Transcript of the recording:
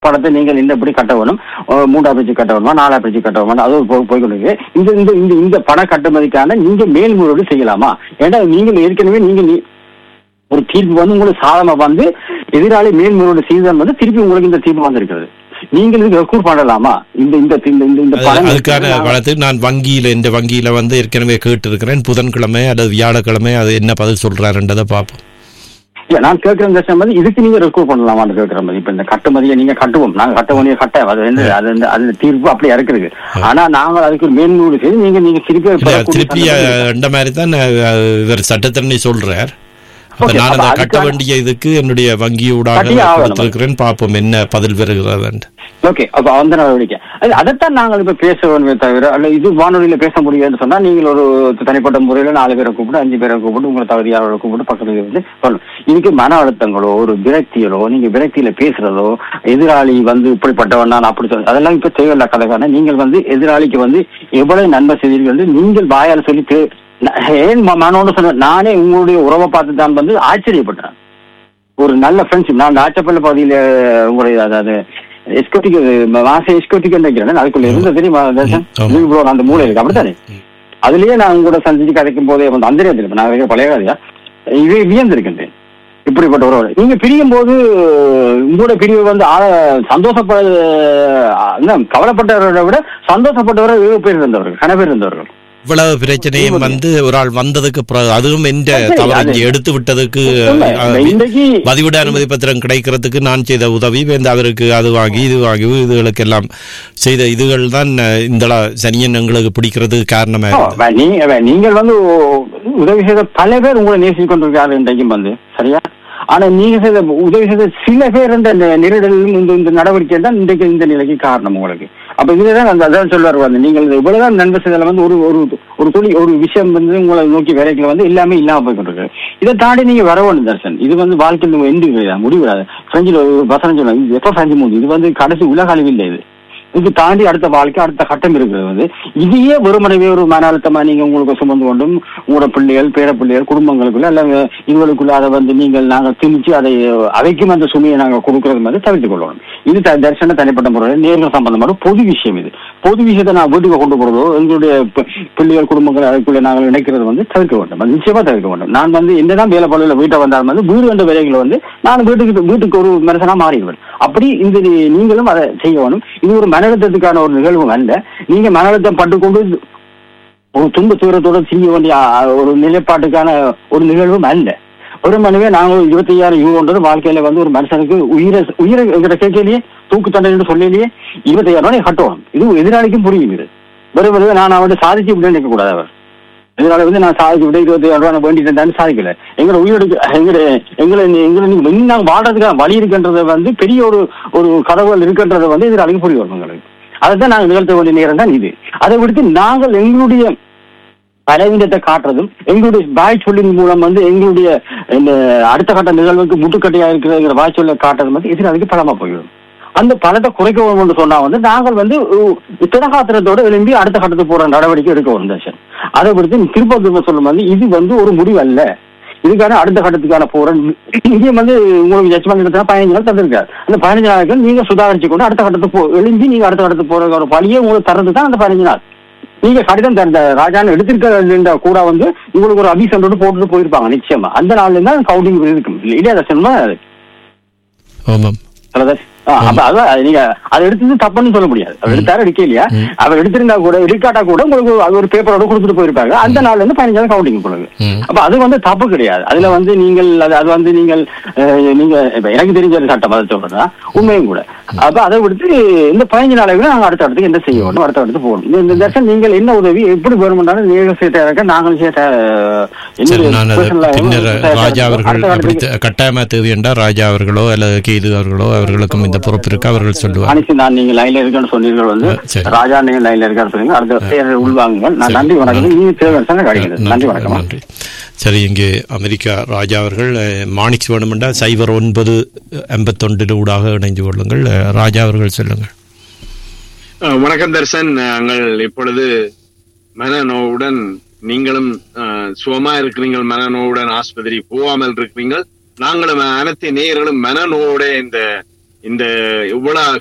பணத்தை நீங்கள் இந்த இப்படி கட்ட வேணும் அஹ் மூன்றா பிரிச்சு கட்ட வேணுமா நாலா பிரிச்சு கட்ட வேணுமா அது போய் போய்கொண்டு இந்த இந்த இந்த இந்த பண கட்டுமதிக்கான நீங்க மேல்முறையீடு செய்யலாமா ஏன்னா நீங்கள் ஏற்கனவே நீங்க நீ- ஒரு தீர்ப்பு வந்து உங்களுக்கு சாதமா வந்து எதிராளி மேல்முறையீடு செய்தல் வந்து திருப்பி உங்களுக்கு இந்த தீர்ப்பு வந்திருக்கிறது நீங்கள் இதுக்கு ரெக்கூர் பண்ணலாமா இந்த இந்த இந்த இந்த இந்த அது- பணம் அதுக்கான வளர்த்து நான் வங்கியில இந்த வங்கியில வந்து ஏற்கனவே கேட்டு இருக்கிறேன் புதன்கிழமை அல்லது வியாழக்கிழமை அது என்ன பதில் சொல்றாருன்றதை பார்ப்போம் இல்ல நான் கேட்கிற விஷயம் வந்து இதுக்கு நீங்க ரெக்கூர் பண்ணலாமான்னு கேட்கிற மாதிரி இப்ப இந்த கட்டுமதியை நீங்க கட்டுவோம் நாங்க கட்ட வேண்டிய கட்ட அது வந்து அது வந்து அது தீர்ப்பு அப்படியே இருக்குது ஆனா நாங்கள் அதுக்கு ஒரு மேன்முறையீடு செய்து நீங்க நீங்க திருப்பி இல்ல, பெறக்கூடிய திருப்பி சந்தர்ப்பம் அஹ், இந்த மாதிரி தான் அஹ், இவர் சட்டத்தரணி சொல்றார் அப்ப Okay, நான் அப்ப அந்த கட்ட அதுக்கான- வேண்டிய இதுக்கு என்னுடைய வங்கியூடாக கட்டியே ஆகணும். கொடுத்திருக்கிறேன் பார்ப்போம் என்ன பதில் வருகிறது ஓகே அப்ப அந்த நடவடிக்கை அது அதைத்தான் நாங்கள் இப்ப பேச வேணுமே தவிர அல்ல இது வானொலியில பேச முடியாதுன்னு சொன்னா நீங்கள் ஒரு தனிப்பட்ட முறையில நாலு பேரை கூப்பிட்டு அஞ்சு பேரை கூப்பிட்டு உங்களை தகுதியாளர்களை கூப்பிட்டு பக்கத்துல வந்து சொல்லணும் இதுக்கு மன அழுத்தங்களோ ஒரு விரக்திகளோ நீங்க விரக்தியில பேசுறதோ எதிராளி வந்து இப்படிப்பட்டவன் நான் அப்படி சொல்ல அதெல்லாம் இப்ப தேவையில்ல கதைக்கான நீங்கள் வந்து எதிராளிக்கு வந்து எவ்வளவு நன்மை செய்தீர்கள் என்று நீங்கள் வாயால சொல்லி பே- ந- ஏன் ம- மனோன்னு சொன்ன நானே உங்களுடைய உறவை பார்த்து தான் வந்து ஆச்சரியப்பட்டேன் ஒரு நல்ல ஃப்ரெண்ட்ஷிப் நான் அந்த ஆச்சப்பள்ளி பகுதியில உங்களுடைய அதாவது எஸ்கோட்டிக் மாச எஸ்கோட்டிக் நினைக்கிறேன் அதுக்குள்ள இருந்த தெரியுமா தர்ஷன்? ஆமா. நீங்க bro, அந்த மூலை இருக்கு அப்படித்தானே அதுலயே நான் உங்களோட சந்திச்சு கதைக்கும் போதே வந்து அந்த தெரியும் நான் வைக்கிற பழைய கதையா இது வியந்திருக்கின்றேன் இப்படிப்பட்ட ஒரு நீங்க பிரியும் போது உங்களோட பிரிவு வந்து ஆ- சந்தோஷப்பட ஆ, என்ன, கவலைப்பட்டவரை விட சந்தோஷப்பட்டவரை ஏழு பேர் இருந்தவர்கள் கன பேர் இருந்தவர்கள் இவ்வளவு பிரச்சனையும் வந்து ஒரு ஆள் வந்ததுக்கு பிறகு அதுவும் எந்த சரி, தவறு அது- இங்கே எடுத்து விட்டதுக்கு உண்மை. அஹ், இன்றைக்கு பதிவிட அனுமதி பத்திரம் கிடைக்கிறதுக்கு நான் செய்த உதவி வந்து அவருக்கு அது வாங்கி இது வாங்கி இதுகளுக்கு எல்லாம் செய்த இதுகள் தான் அஹ், இந்த ல- சனியன் எங்களுக்கு பிடிக்கிறதுக்கு காரணமா ஆ, இருந்தது. வே- நீங்க வே- நீங்கள் வந்து உ- உதவி செய்த பல பேர் உங்களை நேசித்துக் கொண்டிருக்காரு இன்றைக்கும் வந்து சரியா ஆனா நீங்க செய்த உதவி செய்த சில பேர் இந்த நெருடலும் இந்த இந்த நடவடிக்கை தான் இன்றைக்கு இந்த நிலைக்கு காரணம் உங்களுக்கு அப்ப இதுதான் அந்த அதான் சொல்வார் வந்து நீங்கள் இது இவ்வளவுதான் நண்பர் செய்தல வந்து ஒரு ஒரு ஒரு துளி ஒரு விஷயம் வந்து உங்களை நோக்கி விரைக்கல வந்து எல்லாமே இல்லாம போய் கொண்டிருக்கு இதை தாண்டி நீங்க வர வேண்டும் தர்சன் இது வந்து வாழ்க்கையில் எண்டு கிடையாது முடிவிடாது பிரெஞ்சில் ஒரு வசனம் சொல்லுவாங்க இது எப்ப பிரெஞ்சு மூவி இது வந்து கடைசி உலக அளவில் இல்லை இது இது தாண்டி அடுத்த வாழ்க்கை அடுத்த கட்டம் இருக்கிறது வந்து இதையே வெறுமனவே ஒரு மன அழுத்தமா நீங்க உங்களுக்கு சுமந்து கொண்டும் உங்களோட பிள்ளைகள் பேர பிள்ளைகள் குடும்பங்களுக்குள்ள அல்ல இதுகளுக்குள்ள அதை வந்து நீங்கள் நாங்கள் திணிச்சு அதை அவைக்கும் அந்த சுமையை நாங்கள் கொடுக்கறது மாதிரி தவிர்த்துக் கொள்ளணும் இது த- தரிசன தனிப்பட்ட முறையில் நேர்கள் சம்பந்தமான பொது விஷயம் இது பொது விஷயத்தை நான் வீட்டுக்கு கொண்டு போறதோ எங்களுடைய பி- பிள்ளைகள் குடும்பங்கள் அதுக்குள்ள நாங்கள் இணைக்கிறது வந்து தவிர்க்க வேண்டும் அது நிச்சயமா தவிர்க்க வேண்டும் நான் வந்து என்னதான் வேலை பள்ளியில வீட்டை வந்தாலும் வந்து வீடு வந்த வேலைகளை வந்து நான் வீட்டுக்கு வீட்டுக்கு ஒரு மனுஷனா மாறிடுவேன் அப்படி இந்த நீ- நீங்களும் அதை செய்ய வேணும் இது ஒரு மன அழுத்தத்துக்கான ஒரு நிகழ்வு அல்ல நீங்க மன அழுத்தம் பட்டுக்கொண்டு ஒரு துன்ப தூரத்தோட செய்ய வேண்டிய ஆ, ஒரு நிலைப்பாட்டுக்கான ஒரு நிகழ்வும் அல்ல ஒரு மனுவே நாங்கள் இருபத்தி ஐயாயிரம் யூரோன்றது வாழ்க்கையில வந்து ஒரு மனுஷனுக்கு உயிரை உயிரை எங்கிட்ட கேட்கலையே தூக்கு தண்டனை சொல்லலையே இருபத்தி ஐயாயிரம் ரூபாய் கட்டுவோம் இது எதிராளிக்கும் புரியும் இது வெறும் வெறும் நான் அவன்கிட்ட சாதிச்சு விட்டு நினைக்க கூடாது அவர் இதனால வந்து நான் சாதிச்சு விட இருபத்தி ஐயாயிரம் ரூபாய் நான் வேண்டிட்டு இருந்தாலும் சாதிக்கல எங்களை உயிரெடுக்க எங்களை எங்களை நீ- எங்களை நீங்க இன்னும் நாங்க வாழ்றதுக்கான வழி இருக்கின்றத வந்து பெரிய ஒரு ஒரு கடவுள் இருக்கின்றத வந்து எதிராளிக்கு புரிய வரும் எங்களுக்கு அதை தான் நாங்கள் நிகழ்த்த வேண்டிய நேரம் தான் இது அதை விடுத்து நாங்கள் எங்களுடைய பலவீனத்தை காட்டுறதும் எங்களுடைய வாய் சொல்லின் மூலம் வந்து எங்களுடைய இந்த அடுத்த கட்ட நிகழ்வுக்கு முட்டுக்கட்டையா இருக்கிற வாய் சொல்ல காட்டுறது வந்து எதிராளிக்கு பலமா போயிடும் அந்த பலத்தை குறைக்க வேண்டும் என்று சொன்னா வந்து நாங்கள் வந்து உ- திடகாத்திரத்தோட எழும்பி அடுத்த கட்டத்துக்கு போற நடவடிக்கை எடுக்க வரும் தர்ஷன் அதை விடுத்து திரும்ப திரும்ப சொல்லும் வந்து இது வந்து ஒரு முடிவு அல்ல இதுக்கான அடுத்த கட்டத்துக்கான போற இங்கே வந்து உங்களுக்கு ஜட்ஜ்மெண்ட் எடுத்தா பதினஞ்சு நாள் தந்திருக்காரு அந்த பதினஞ்சு நாளுக்கு நீங்க சுதாகரிச்சு கொண்டு அடுத்த கட்டத்துக்கு போ எழும்பி நீங்க அடுத்த கட்டத்துக்கு போற ஒரு வழியே உங்களுக்கு தரது தான் அந்த பதினஞ்சு நாள் நீங்க கடிதம் தந்த ராஜான்னு எடுத்திருக்க கூட வந்து உங்களுக்கு ஒரு அபிசண்டோடு போட்டுட்டு போயிருப்பாங்க நிச்சயமா அந்த நாள்ல இருந்தா கவுண்டிங் இருக்கும் இல்லையா தர்ஷனமா ஆமாம் பிரதர்ஸ் ஆ, அப்ப அதான் அது நீங்க அதை எடுத்தது தப்புன்னு சொல்ல முடியாது அவர் எடுத்தாரு எடுக்க இல்லையா அவர் எடுத்திருந்தா கூட எடுக்காட்டா கூட உங்களுக்கு அது ஒரு பேப்பரோட கொடுத்துட்டு போயிருப்பாங்க அந்த நாள்ல இருந்து பதினஞ்சாவது கவுண்டிங் போடுங்க ம். அப்ப அது வந்து தப்பு கிடையாது அதுல வந்து நீங்கள் அது அது வந்து நீங்கள் அஹ், நீங்க இப்ப எனக்கு தெரிஞ்ச ஒரு சட்டம் அதை சொல்றதா உண்மையும் கூட அப்ப அதை விடுத்து இந்த பதினஞ்சு நாளைக்கு நாங்க அடுத்த இடத்துக்கு என்ன செய்யணும் அடுத்த இடத்துக்கு போகணும் இந்த- இந்த தர்ஷன் நீங்கள் என்ன உதவி எப்படி வேணும்னாலும் நீங்கள் செய்ய தயாராக நாங்களும் செய்ய தயாரா- சரி என்னுடைய நான் அதை personal ஆ பின்னர் தயாரா- ராஜா அவர்கள் அடுத்த அப்படி இடத்துக்கு- த- கட்டாயமா தேவை என்றால் ராஜா அவர்களோ அல்லது கேது அவர்களோ அவர்களுக்கும் இந்த பொறுப்பு இருக்கு அவர்கள் சொல்லுவார் அனிசி நான் நீங்க லைன்ல இருக்கேன்னு சொன்னீர்கள் வந்து ஆ, சரி. ராஜா நீங்க லைன்ல இருக்காரு சொல்லுங்க அடுத்த பேர் உள்வாங்குங்க நான் நன்றி வணக்கம் நீங்க தேவை கிடைக்கிறது நன்றி வணக்கம் நன்றி சரி இங்கே அமெரிக்கா ராஜா அவர்கள் அஹ், மாணிக் வேணுமெண்டா சைபர் ஒன்பது எண்பத்தொண்டில் ஊடாக இணைந்து கொள்ளுங்கள் அஹ், ராஜா அவர்கள் சொல்லுங்கள் அஹ் வணக்கம் தர்சன் நாங்கள் இப்பொழுது மனநோவுடன் நீங்களும் அஹ், சுகமா இருக்கிறீங்கள் மனநோவுடன் ஆஸ்பத்திரி போகாமல் இருக்கிறீங்கள் நாங்களும் அனைத்து நேயர்களும் மனநோவோட இந்த இந்த இவ்வளவு